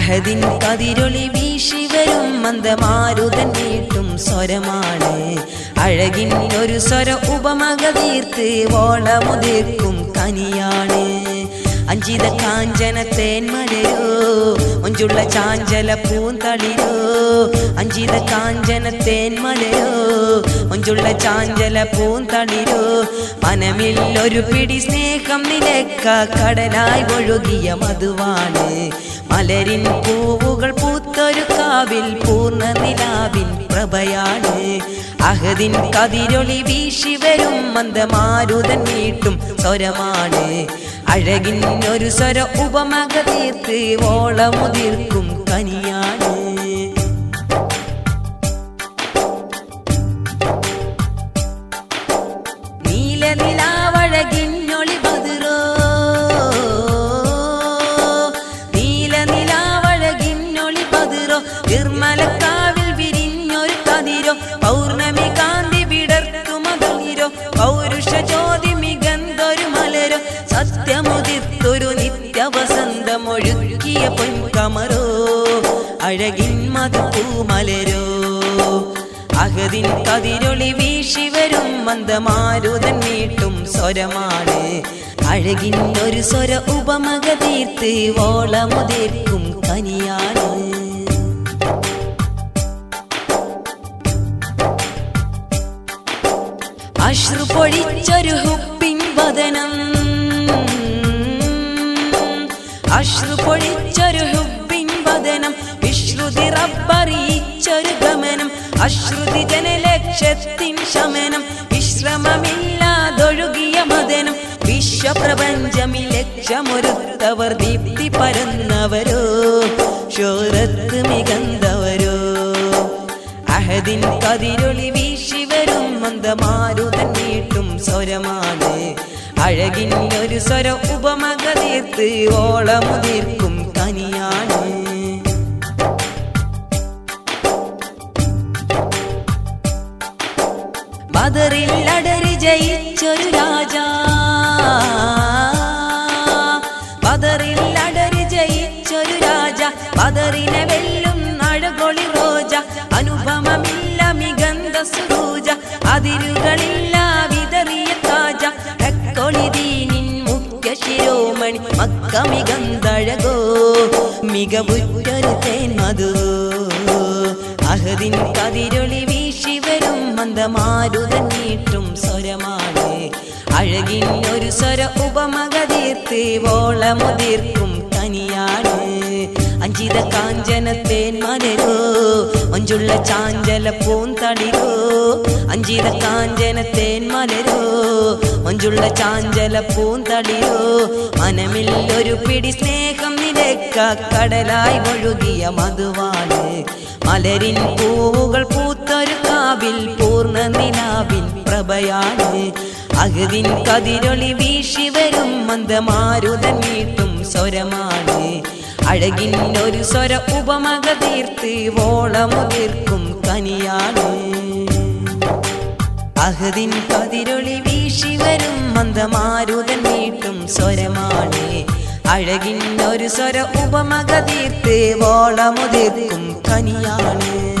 അഹദിൻ കതിരൊളി വീശി വരും മന്ദമാരുതൻ നീട്ടും സ്വരമാണ് അഴകിൻ ഒരു സ്വര ഉപമക തീർത്ത് ഓളമുതിർക്കും കനിയാണ് അഞ്ചിത കാഞ്ചന തേന്മലരോ ഒഞ്ചുള്ള ചാഞ്ചല പൂന്തളിരോ അഞ്ചിത കാഞ്ചന തേന്മലരോ ഒഞ്ചുള്ള ചാഞ്ചല പൂന്തളിരോ മനമിൽ ഒരു പിടി സ്നേഹം നിലക്ക കടലായി ഒഴുകിയ മധുവാണ് മലരിൻ പൂവുകൾ പൂത്തൊരു കാവിൽ പൂർണ്ണ നിലാവിൻ പ്രഭയാണ് അഹദിൻ കതിരൊളി വീശി വരും മന്ദമാരുതൻ നീട്ടും സ്വരമാണ് അഴകിൻ ഒരു സ്വര ഉപമക തീർത്ത് ഓളമുതിർക്കും കനിയാണ് നീല നിലാവഴകിന്നൊളി ബതിറോ നീല നിലാവഴകിന്നൊളി ബതിറോ നിർമ്മലക്കാവിൽ വിരിഞ്ഞൊരു കതിരോ പൗർണമി കാന്തി വിടർത്തു മകളിരോ പൗരുഷ ജ്യോതി മികന്തൊരു മലരോ സത്യമുദിത്തൊരു നിത്യവസന്തമൊഴുക്കിയ പൊൻകമറോ അഴകിൻ മധുപൂമലരോ അഹദിൻ കതിരൊളി വീശി വരും മന്ദമാരുതൻ നീട്ടും സ്വരമാണ് അഴകിൻ ഒരു സ്വര ഉപമക തീർത്ത് ഓളമുതിർക്കും കനിയാണ് അശ്രു പൊഴിച്ചൊരു ഹുപ്പിൻ വദനം അശ്രു പൊഴിച്ചൊരു ഹുപ്പിൻ വദനം വിശ്രുതി റബ്ബറിയിച്ചൊരു ഗമനം അശ്രുതി ജനലക്ഷത്തിൻ ശമനം വിശ്രമമില്ലാതൊഴുകിയ മദനം വിശ്വപ്രപഞ്ചമി ലക്ഷ്യമൊരുത്തവർ ദീപ്തി പരന്നവരോ ശോരത്ത് മികന്തവരോ അഹദിൻ കതിരൊളി വീശി വരും മന്ദമാരുതൻ നീട്ടും സ്വരമാണ് അഴകിൻ ഒരു സ്വര ഉപമക തീർത്ത് ഓളമുതിർക്കും കനിയാണ് ബദറിൽ അടരി ജയിച്ചൊരു രാജ ബദറിൽ അടരി ജയിച്ചൊരു രാജ ബദറിനെ വെല്ലും അഴകൊളി റോജ അനുപമമില്ല മികന്ത സുരൂജ അതിരുകളില്ല വിതറിയ താജ ഹക്കൊളി ദീനിൻ മുഖ്യ ശിരോമണി മക്ക മികന്തഴകോ മികവുറ്റൊരു തേൻ മധു അഹദിൻ കതിരൊളി വീശി വരും മന്ദമാരുതൻ നീട്ടും സ്വരമാണ് അഴകിൻ ഒരു സ്വര ഉപമക തീർത്ത് ഓളമുതിർക്കും കനിയാണ് അഞ്ചിത കാഞ്ചന തേൻ മലരോ ഒഞ്ചുള്ള ചാഞ്ചല പൂന്തളിരോ അഞ്ചിത കാഞ്ചന തേൻ മലരോ ഒഞ്ചുള്ള ചാഞ്ചല പൂന്തളിരോ മനമിൽ ഒരു പിടി സ്നേഹം നിരക്ക കടലായി ഒഴുകിയ മധുവാണ് മലരിൻ പൂവുകൾ പൂത്തൊരു കാവിൽ പൂർണ്ണ നിലാവിൻ പ്രഭയാണ് അഹദിൻ കതിരൊളി വീശി വരും മന്ദമാരുതൻ നീട്ടും സ്വരമാണ് അഴകിൻ ഒരു സ്വര ഉപമക തീർത്ത് ഓളമുതിർക്കും കനിയാണ് അഹദിൻ കതിരൊളി വീശി വരും മന്ദമാരുതൻ നീട്ടും സ്വരമാണ് അഴകിൻ ഒരു സ്വര ഉപമക തീർത്ത് ഓളമുതിർക്കും കനിയാണ്